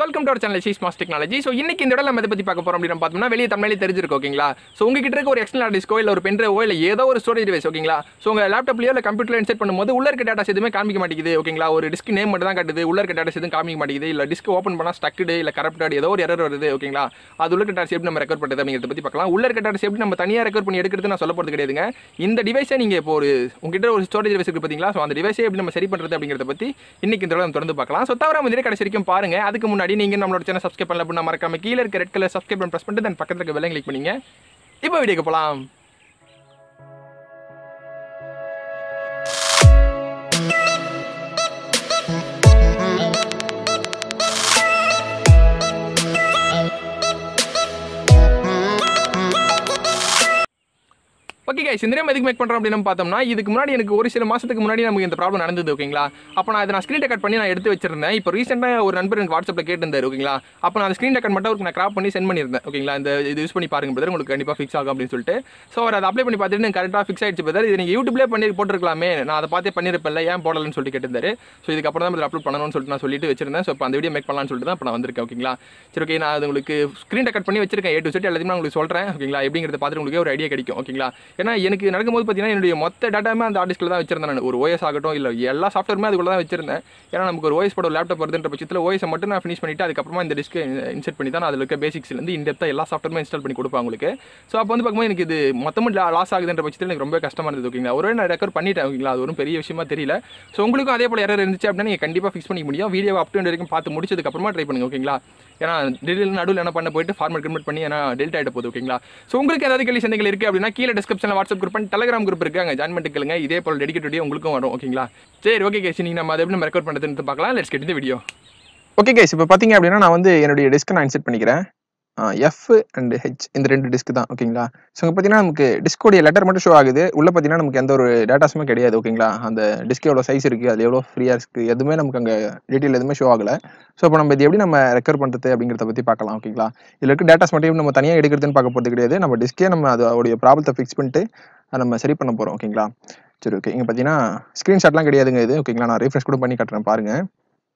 welcome to our channel சி ஸ்மாஸ் technology so இன்னைக்கு இந்த இடம் நம்ம எதை பற்றி பார்க்க போகிறோம் அப்படின்னு பார்த்தோம்னா வெளியே தமிழ்லேயே தெரிஞ்சிருக்கும் ஓகேங்களா ஸோ உங்ககிட்ட இருக்க ஒரு எக்ஸ்டர்னல் டிஸ்கோ இல்லை ஒரு பென்ட்ரைவோ இல்லை ஏதோ ஒரு ஸ்டோரேஜ் டிவைஸ் ஓகேங்களா ஸோ உங்கள் லேப்டாப்லையோ இல்லை கம்ப்யூட்டரில் இன்செர்ட் பண்ணும்போது உள்ள இருக்க டேட்டாஸ் எதுவுமே காமிக்க மாட்டேங்குது ஓகேங்களா ஒரு டிஸ்க் நேம் மட்டும் தான் காட்டுது உள்ள இருக்க டேட்டாஸ் எதுவும் காமிக்க மாட்டேங்குது இல்லை டிஸ்க் ஓப்பன் பண்ணால் ஸ்டக்குடு இல்லை கரப்டட் ஏதோ ஒரு எரர் வருது ஓகேங்களா அது உள்ள இருக்க டேட்டாஸ் எப்படி நம்ம ரெக்கார்ட் பண்ணுறது அப்படிங்கிறத பற்றி பார்க்கலாம் உள்ள இருக்க டேட்டாஸ் எப்படி நம்ம தனியாக ரெக்கார்ட் பண்ணி எடுக்கிறது நான் சொல்ல போகிறது கிடையாதுங்க இந்த டிவைஸை நீங்கள் இப்போ ஒரு உங்ககிட்ட ஒரு ஸ்டோரேஜ் டிவைஸ் இருக்குது பார்த்தீங்களா ஸோ அந்த டிவைஸை எப்படி நம்ம சரி பண்ணுறது அப்படிங்கிறத பற்றி இன்னைக்கு இந்த தடவை நம்ம தொடர்ந்து பார்க்கலாம் ஸோ தவிர வந்து கடைசி வரைக்கும் பாருங்க அதுக்கு முன்னாடி நீங்கள் நம்மளோட சேனல் சப்ஸ்கிரைப் பண்ணல அப்படின்னா மறக்காம கீழே இருக்க ரெட் கலர் சப்ஸ்கிரைப் பண்ண ப்ரெஸ் பண்ணிட்டு தென் பக்கத்தில் இருக்க வெள்ளை கிளிக் பண்ணீங்க இப்போ வீடியோக்கு போகலாம் ஓகே கைஸ் இந்த நேரம் எதுக்கு மேக் பண்ணுறோம் அப்படின்னு பார்த்தோம்னா இதுக்கு முன்னாடி எனக்கு ஒரு சில மாதத்துக்கு முன்னாடி நமக்கு இந்த ப்ராப்ளம் நடந்தது ஓகேங்களா அப்போ நான் இதை நான் ஸ்க்ரீன் ரெக்கார்ட் பண்ணி நான் எடுத்து வச்சிருந்தேன் இப்போ ரீசெண்டாக ஒரு நண்பர் எனக்கு வாட்ஸ்அப்பில் கேட்டிருந்தாரு ஓகேங்களா அப்போ நான் அந்த ஸ்க்ரீன் ரெக்கார்ட் மட்டும் அவருக்கு நான் கிராப் பண்ணி சென்ட் பண்ணியிருந்தேன் ஓகேங்களா இந்த இது யூஸ் பண்ணி பாருங்க பிரதர் உங்களுக்கு கண்டிப்பாக ஃபிக்ஸ் ஆகும் அப்படின்னு சொல்லிட்டு ஸோ அவர் அதை அப்ளை பண்ணி பார்த்துட்டு எனக்கு கரெக்டாக ஃபிக்ஸ் ஆயிடுச்சு பிரதர் இது நீங்கள் யூடியூப்லேயே பண்ணி போட்டிருக்கலாமே நான் அதை பார்த்தே பண்ணியிருப்பேன்ல ஏன் போடலன்னு சொல்லிட்டு கேட்டிருந்தாரு ஸோ இதுக்கப்புறம் தான் இதில் அப்லோட் பண்ணணும்னு சொல்லிட்டு நான் சொல்லிட்டு வச்சிருந்தேன் ஸோ இப்போ அந்த வீடியோ மேக் பண்ணலாம்னு சொல்லிட்டு தான் இப்போ நான் வந்திருக்கேன் ஓகேங்களா சரி ஓகே நான் அது உங்களுக்கு ஸ்க்ரீன் ரெக்கார்ட் பண்ணி வச்சிருக்கேன் ஏ டு செட் எல்லாத்தையும் நான் உங்களுக்கு சொல்கிறேன் ஓகேங்களா எப்படிங்கிறத பார்த்துட்டு உங்களுக்கு ஒரு ஐடியா கிடைக்கும் ஓகேங்களா ஏன்னா எனக்கு நடக்கும்போது பார்த்தீங்கன்னா என்னுடைய மொத்த டேட்டாமே அந்த ஹார்ட் டிஸ்கில் தான் வச்சிருந்தேன் நான் ஒரு ஓஎஸ் ஆகட்டும் இல்லை எல்லா சாஃப்ட்வேருமே அதுக்குள்ள தான் வச்சிருந்தேன் ஏன்னா நமக்கு ஒரு ஓஎஸ் போட ஒரு லேப்டாப் வருதுன்ற பட்சத்தில் ஓஎஸை மட்டும் நான் ஃபினிஷ் பண்ணிட்டு அதுக்கப்புறமா இந்த டிஸ்க்கு இன்செர்ட் பண்ணி தான் அதில் இருக்க பேசிக்ஸ்லேருந்து இன்டெப்த்தாக எல்லா சாஃப்ட்வேருமே இன்ஸ்டால் பண்ணி கொடுப்பேன் உங்களுக்கு ஸோ அப்போ வந்து பார்க்கும்போது எனக்கு இது மொத்தமும் லாஸ் ஆகுதுன்ற பட்சத்தில் எனக்கு ரொம்ப கஷ்டமாக இருந்தது ஓகேங்களா ஒருவே நான் ரெக்கார்ட் பண்ணிட்டேன் ஓகேங்களா அது ஒரு பெரிய விஷயமா தெரியல ஸோ உங்களுக்கும் அதே போல் எரர் இருந்துச்சு அப்படின்னா நீங்கள் கண்டிப்பாக ஃபிக்ஸ் பண்ணிக்க முடியும் வீடியோ அப் டு வரைக்கும் பார்த்து முடிச்சதுக்கப்புறமா ட்ரை பண்ணுங்க ஓகேங்களா ஏன்னா டெலில் நடுவில் என்ன பண்ண போயிட்டு ஃபார்மேட் கன்வெர்ட் பண்ணி ஏன்னா டெல்ட் ஆகிட்ட போகுது ஓகேங்களா ஸோ உங்களுக்கு ஏதாவது கேள்வி சந்தைகள் இருக்குது அப்படின்னா கீழே டிஸ்கிரிப்ஷனில் WhatsApp group and Telegram group இருக்கு அங்கே ஜாயின் பண்ணிக்கலுங்க இதே போல் டெடிக்கேட் உங்களுக்கும் வரும் ஓகேங்களா சரி ஓகே கேஸ் நீங்கள் நம்ம அதை எப்படி நம்ம ரெக்கார்ட் பண்ணுறதுன்னு பார்க்கலாம் லெட்ஸ் கெட் இந்த வீடியோ ஓகே கைஸ் இப்போ பார்த்தீங்க அப்படின்னா நான் வந்து என்னுடைய டிஸ்க்கை நான் இன்செர்ட் பண்ணிக்கிறேன் எஃப் அண்ட் ஹெச் இந்த ரெண்டு டிஸ்க் தான் ஓகேங்களா ஸோ இங்கே பார்த்தீங்கன்னா நமக்கு டிஸ்கோடைய லெட்டர் மட்டும் ஷோ ஆகுது உள்ளே பார்த்தீங்கன்னா நமக்கு எந்த ஒரு டேட்டாஸுமே கிடையாது ஓகேங்களா அந்த டிஸ்க் எவ்வளோ சைஸ் இருக்குது அது எவ்வளோ ஃப்ரீயாக இருக்குது எதுவுமே நமக்கு அங்கே டீட்டெயில் எதுவுமே ஷோ ஆகலை ஸோ இப்போ நம்ம இது எப்படி நம்ம ரெக்கவர் பண்ணுறது அப்படிங்கிறத பற்றி பார்க்கலாம் ஓகேங்களா இதில் இருக்க டேட்டாஸ் மட்டும் நம்ம தனியாக எடுக்கிறதுன்னு பார்க்க போகிறது கிடையாது நம்ம டிஸ்கே நம்ம அதோடைய ப்ராப்ளத்தை ஃபிக்ஸ் பண்ணிட்டு அதை நம்ம சரி பண்ண போகிறோம் ஓகேங்களா சரி ஓகே இங்கே பார்த்தீங்கன்னா ஸ்க்ரீன்ஷாட்லாம் கிடையாதுங்க இது ஓகேங்களா நான் ரீஃப்ரெஷ் கூட பண்ணி காட்டுறேன் பாருங்கள்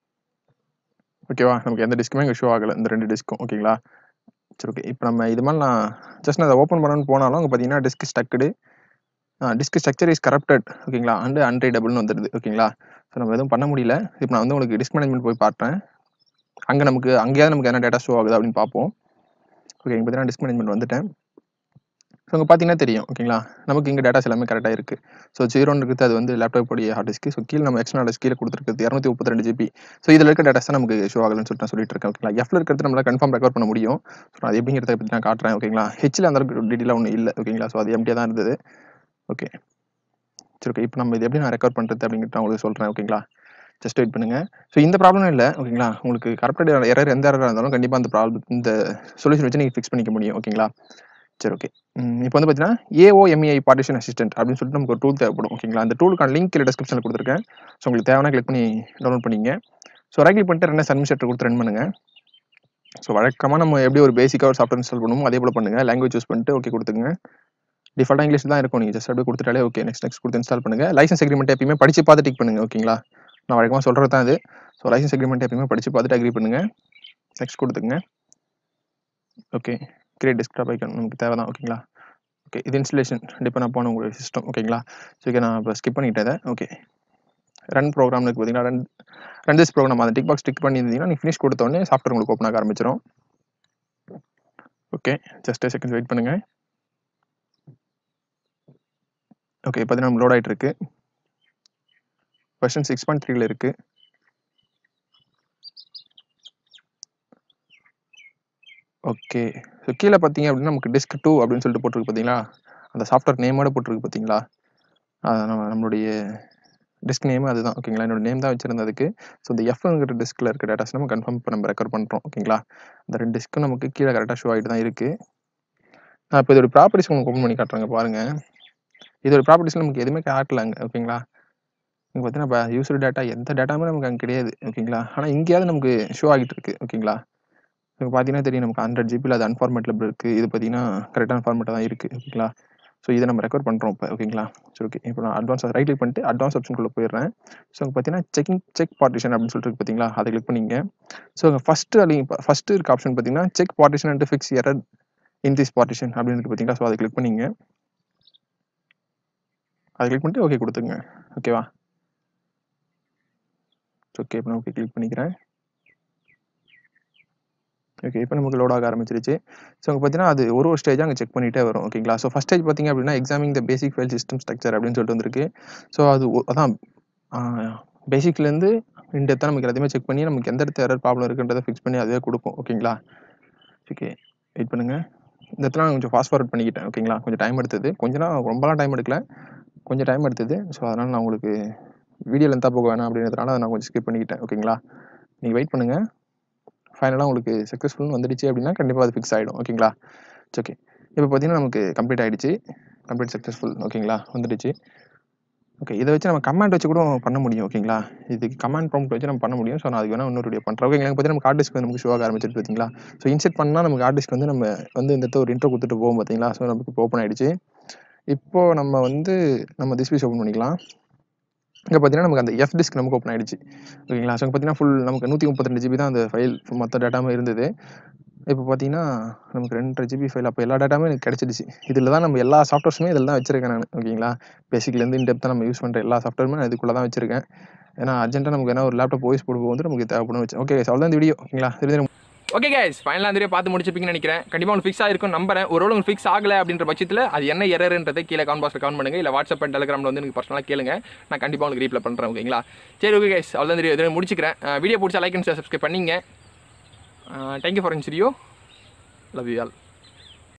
ஓகேவா நமக்கு எந்த டிஸ்க்குமே இங்கே ஷோ ஆகலை இந்த ரெண்டு டிஸ்க்கும் ஓகேங்களா சரி ஓகே இப்போ நம்ம இது மாதிரி நான் ஜஸ்ட் நான் அதை ஓப்பன் பண்ணணும்னு போனாலும் அங்கே பார்த்தீங்கன்னா disk stuck disk structure is corrupted ஓகேங்களா அண்டு அன்ரைடபிள்னு வந்துடுது ஓகேங்களா ஸோ நம்ம எதுவும் பண்ண முடியல இப்போ நான் வந்து உங்களுக்கு டிஸ்க் மேனேஜ்மெண்ட் போய் பார்த்தேன் அங்கே நமக்கு அங்கேயாவது நமக்கு என்ன டேட்டா ஷோ ஆகுது அப்படின்னு பார்ப்போம் ஓகே இங்கே பார்த்தீங்கன்னா டிஸ்க் மேனேஜ்மெண்ட் வந்துட்டேன் ஸோ அங்கே பார்த்தீங்கன்னா தெரியும் ஓகேங்களா நமக்கு இங்கே டேட்டாஸ் எல்லாமே கரெக்டாக இருக்குது ஸோ ஜீரோன்னு இருக்குது அது வந்து லேப்டாப் உடைய ஹார்ட் டிஸ்க்கு ஸோ கீழே நம்ம எக்ஸ்ட்ரா டிஸ்க் கீழே கொடுத்துருக்கு இரநூத்தி முப்பத்தி ரெண்டு ஜிபி ஸோ இதில் இருக்க டேட்டாஸ் தான் நமக்கு ஷோ ஆகலன்னு சொல்லிட்டு நான் சொல்லிட்டு இருக்கேன் ஓகேங்களா எஃப்ல இருக்கிறது நம்மளால கன்ஃபார்ம் ரெக்கார்ட் பண்ண முடியும் ஸோ அது எப்படிங்கிறத பற்றி நான் காட்டுறேன் ஓகேங்களா ஹெச்சில் அந்த அளவுக்கு டீட்டெயிலாக ஒன்றும் இல்லை ஓகேங்களா ஸோ அது எம்டியாக தான் இருந்தது ஓகே சரி ஓகே இப்போ நம்ம இது எப்படி நான் ரெக்கார்ட் பண்ணுறது அப்படிங்கிறத உங்களுக்கு சொல்கிறேன் ஓகேங்களா ஜஸ்ட் வெயிட் பண்ணுங்க ஸோ இந்த ப்ராப்ளம் இல்லை ஓகேங்களா உங்களுக்கு கரெக்டாக எரர் எந்த எரராக இருந்தாலும் கண்டிப்பாக அந்த ப்ராப்ளம் இந்த சொல்யூஷன் வச்சு நீங்கள் ஃபிக்ஸ் பண்ணிக்க முடியும் ஓகேங்களா சரி ஓகே இப்போ வந்து பார்த்தீங்கன்னா ஏஓஎம்இஐ பார்ட்டிஷன் அசிஸ்டன்ட் அப்படின்னு சொல்லிட்டு நமக்கு ஒரு டூல் தேவைப்படும் ஓகேங்களா அந்த டூலுக்கான லிங்க் கீழே டிஸ்கிரிப்ஷனில் கொடுத்துருக்கேன் ஸோ உங்களுக்கு தேவையான கிளிக் பண்ணி டவுன்லோட் பண்ணிங்க ஸோ ரைட் கிளிக் பண்ணிட்டு ரெண்டு சர்மிஷெட்டர் கொடுத்து ரன் பண்ணுங்க ஸோ வழக்கமாக நம்ம எப்படி ஒரு பேசிக்காக ஒரு சாஃப்ட்வேர் இன்ஸ்டால் பண்ணுமோ அதே போல் பண்ணுங்கள் லாங்குவேஜ் சூஸ் பண்ணிட்டு ஓகே கொடுத்துங்க டிஃபால்ட்டாக இங்கிலீஷ் தான் இருக்கும் நீங்கள் ஜஸ்ட் அப்படியே கொடுத்துட்டாலே ஓகே நெக்ஸ்ட் நெக்ஸ்ட் கொடுத்து இன்ஸ்டால் பண்ணுங்கள் லைசன்ஸ் அக்ரிமெண்ட் எப்பயுமே படிச்சு பார்த்து டிக் பண்ணுங்க ஓகேங்களா நான் வழக்கமாக சொல்கிறது தான் இது ஸோ லைசன்ஸ் அக்ரிமெண்ட் எப்பயுமே படிச்சு பார்த்துட்டு அக்ரி பண்ணுங்கள் நெக்ஸ்ட் கொடுத்துங்க ஓகே கிரியேட் டெஸ்க்டாப் ஐக்கன் நமக்கு தேவை தான் ஓகேங்களா ஓகே இது இன்ஸ்டலேஷன் டிபெண்ட் அப்பான உங்களுடைய சிஸ்டம் ஓகேங்களா ஸோ ஓகே நான் இப்போ ஸ்கிப் பண்ணிட்டேன் ஓகே ரன் ப்ரோக்ராம்னு பார்த்தீங்கன்னா ரன் ரன் திஸ் ப்ரோக்ராம் அந்த டிக் பாக்ஸ் டிக் பண்ணியிருந்தீங்கன்னா நீங்கள் ஃபினிஷ் கொடுத்தோடனே சாஃப்ட்வேர் உங்களுக்கு ஓப்பன் ஆக ஆரம்பிச்சிடும் ஓகே ஜஸ்ட் செகண்ட் வெயிட் பண்ணுங்கள் ஓகே பார்த்தீங்கன்னா நம்ம லோட் ஆகிட்டு இருக்கு வெர்ஷன் சிக்ஸ் பாயிண்ட் த்ரீல இருக்கு ஓகே ஸோ கீழே பார்த்தீங்க அப்படின்னா நமக்கு டிஸ்க் டூ அப்படின்னு சொல்லிட்டு போட்டிருக்கு பார்த்தீங்களா அந்த சாஃப்ட்வேர் நேமோட போட்டிருக்கு பார்த்தீங்களா நம்ம நம்மளுடைய டிஸ்க் நேம் அதுதான் ஓகேங்களா என்னோட நேம் தான் வச்சிருந்ததுக்கு ஸோ இந்த எஃப்ங்கிற டிஸ்கில் இருக்க டேட்டாஸ் நம்ம கன்ஃபார்ம் இப்போ நம்ம ரெக்கார்ட் பண்ணுறோம் ஓகேங்களா அந்த ரெண்டு டிஸ்க்கும் நமக்கு கீழே கரெக்டாக ஷோ ஆகிட்டு தான் இருக்குது நான் இப்போ இதோட ப்ராப்பர்ட்டிஸ் உங்களுக்கு ஓப்பன் பண்ணி காட்டுறாங்க பாருங்கள் இதோட ப்ராப்பர்ட்டிஸில் நமக்கு எதுவுமே காட்டலாங்க ஓகேங்களா இங்கே பார்த்தீங்கன்னா இப்போ யூசர் டேட்டா எந்த டேட்டாமே நமக்கு அங்கே கிடையாது ஓகேங்களா ஆனால் இங்கேயாவது நமக்கு ஷோ ஆகிட்டு இருக்கு ஓகேங்களா இப்போ பார்த்தீங்கன்னா தெரியும் நமக்கு ஹண்ட்ரட் ஜிபியில் அது அன்ஃபார்மேட்டில் இருக்குது இது பார்த்தீங்கன்னா கரெக்டான ஃபார்மேட்டாக தான் இருக்குது ஓகேங்களா ஸோ இதை நம்ம ரெக்கார்ட் பண்ணுறோம் இப்போ ஓகேங்களா சரி ஓகே இப்போ நான் அட்வான்ஸ் ரைட் கிளிக் பண்ணிட்டு அட்வான்ஸ் ஆப்ஷனுக்குள்ளே போயிடுறேன் ஸோ அங்கே பார்த்தீங்கன்னா செக்கிங் செக் பார்ட்டிஷன் அப்படின்னு சொல்லிட்டு இருக்கு பார்த்தீங்களா அதை கிளிக் பண்ணிங்க ஸோ அங்கே ஃபஸ்ட்டு அல்லி ஃபஸ்ட்டு இருக்க ஆப்ஷன் பார்த்தீங்கன்னா check partition and fix error in this partition அப்படின்னு இருக்கு பார்த்தீங்களா ஸோ அதை கிளிக் பண்ணிங்க அதை கிளிக் பண்ணிட்டு ஓகே கொடுத்துங்க ஓகேவா ஓகே இப்போ நான் ஓகே கிளிக் பண்ணிக்கிறேன் ஓகே இப்போ நமக்கு லோட் ஆக ஆரம்பிச்சிருச்சு ஸோ அங்கே பார்த்தீங்கன்னா அது ஒரு ஒரு ஸ்டேஜாக அங்கே செக் பண்ணிகிட்டே வரும் ஓகேங்களா ஸோ ஃபஸ்ட் ஸ்டேஜ் பார்த்தீங்க அப்படின்னா examining the basic file system structure அப்படின்னு சொல்லிட்டு வந்திருக்கு ஸோ அது ஒ- அதான் பேசிக்லேருந்து இந்த இடத்த நமக்கு எல்லாத்தையுமே செக் பண்ணி நமக்கு எந்த இடத்துல எரர் ப்ராப்ளம் இருக்குன்றதை ஃபிக்ஸ் பண்ணி அதுவே கொடுக்கும் ஓகேங்களா ஓகே வெயிட் பண்ணுங்கள் இந்த இடத்துல நான் கொஞ்சம் ஃபாஸ்ட் ஃபார்வர்ட் பண்ணிக்கிட்டேன் ஓகேங்களா கொஞ்சம் டைம் எடுத்தது கொஞ்ச நாள் ரொம்பலாம் டைம் எடுக்கல கொஞ்சம் டைம் எடுத்தது ஸோ அதனால் நான் உங்களுக்கு வீடியோ லென்த்தாக போக வேணாம் அப்படின்றதுனால அதை நான் கொஞ்சம் ஸ்கிப் பண்ணிக்கிட்டேன் ஓகேங்களா நீங்கள் வெயிட் பண்ணுங்கள் ஃபைனலாக உங்களுக்கு சக்ஸஸ்ஃபுல்னு வந்துடுச்சு அப்படின்னா கண்டிப்பாக அது ஃபிக்ஸ் ஆகிடும் ஓகேங்களா ஓகே இப்போ பார்த்தீங்கன்னா நமக்கு கம்ப்ளீட் ஆகிடுச்சு கம்ப்ளீட் சக்ஸஸ்ஃபுல் ஓகேங்களா வந்துடுச்சு ஓகே இதை வச்சு நம்ம கமெண்ட் வச்சு கூட பண்ண முடியும் ஓகேங்களா இதுக்கு கமெண்ட் ப்ராம்ப்ட் வச்சு நம்ம பண்ண முடியும் ஸோ நான் அதுக்கு வேணா இன்னொரு வீடியோ பண்ணுறேன் ஓகேங்களா பார்த்தீங்கன்னா நமக்கு ஹார்ட் டிஸ்க் நமக்கு ஷோ ஆக ஆரம்பிச்சிட்டு பார்த்தீங்களா ஸோ இன்செர்ட் பண்ணால் நமக்கு ஹார்ட் டிஸ்க் வந்து நம்ம வந்து இந்த இடத்துல ஒரு இன்ட்ரோ கொடுத்துட்டு போவோம் பார்த்தீங்களா ஸோ நமக்கு இப்போ ஓப்பன் ஆயிடுச்சு இப்போ நம்ம வந்து நம்ம திஸ் பீஸ் ஓப்பன் பண்ணிக்கலாம் இங்கே பார்த்தீங்கன்னா நமக்கு அந்த எஃப் டிஸ்க் நமக்கு ஓப்பன் ஆயிடுச்சு ஓகேங்களா ஸோ பார்த்தீங்கன்னா ஃபுல் நமக்கு நூற்றி முப்பத்திரெண்டு ஜிபி தான் அந்த ஃபைல் மற்ற டேட்டாமே இருந்தது இப்போ பார்த்தீங்கன்னா நமக்கு ரெண்டரை ஜிபி ஃபைல் அப்போ எல்லா டேட்டாமே எனக்கு கிடச்சிடுச்சு இதில் தான் நம்ம எல்லா சாஃப்ட்வேர்ஸுமே இதில் தான் வச்சிருக்கேன் நான் ஓகேங்களா பேசிக்லேருந்து இந்த டெப்த்தாக நம்ம யூஸ் பண்ணுற எல்லா சாஃப்ட்வேருமே நான் இதுக்குள்ளே தான் வச்சிருக்கேன் ஏன்னா அர்ஜென்ட்டாக நமக்கு என்ன ஒரு லேப்டாப் வாய்ஸ் போடும்போது வந்து நமக்கு தேவைப்படும் வச்சு ஓகே அவ்வளோதான் இந்த வீடியோ ஓகேங்களா தெரிஞ்சு ஓகே கைஸ் ஃபைனலாக அந்த video பார்த்து முடிச்சிருப்பீங்கன்னு நினைக்கிறேன் கண்டிப்பாக உங்களுக்கு ஃபிக்ஸ் ஆயிருக்கும் நம்புறேன் ஒரு உங்களுக்கு ஃபிக்ஸ் ஆகலை அப்படின்ற பட்சத்தில் அது என்ன எரர்ன்றதை கீழே கான் பாக்ஸில் கவுண்ட் பண்ணுங்க இல்லை வாட்ஸ்அப் அண்ட் டெலிகிராமில் வந்து எனக்கு பர்சனலாக கேளுங்க நான் கண்டிப்பாக உங்களுக்கு ரீப்ளை பண்ணுறேன் ஓகேங்களா சரி ஓகே கைஸ் அவ்வளோ தெரியும் இதில் முடிச்சுக்கிறேன் வீடியோ பிடிச்சா லைக் அண்ட் சப்ஸ்கிரைப் பண்ணிங்க தேங்க்யூ ஃபார் இன்ஸ் வீடியோ லவ் யூ ஆல்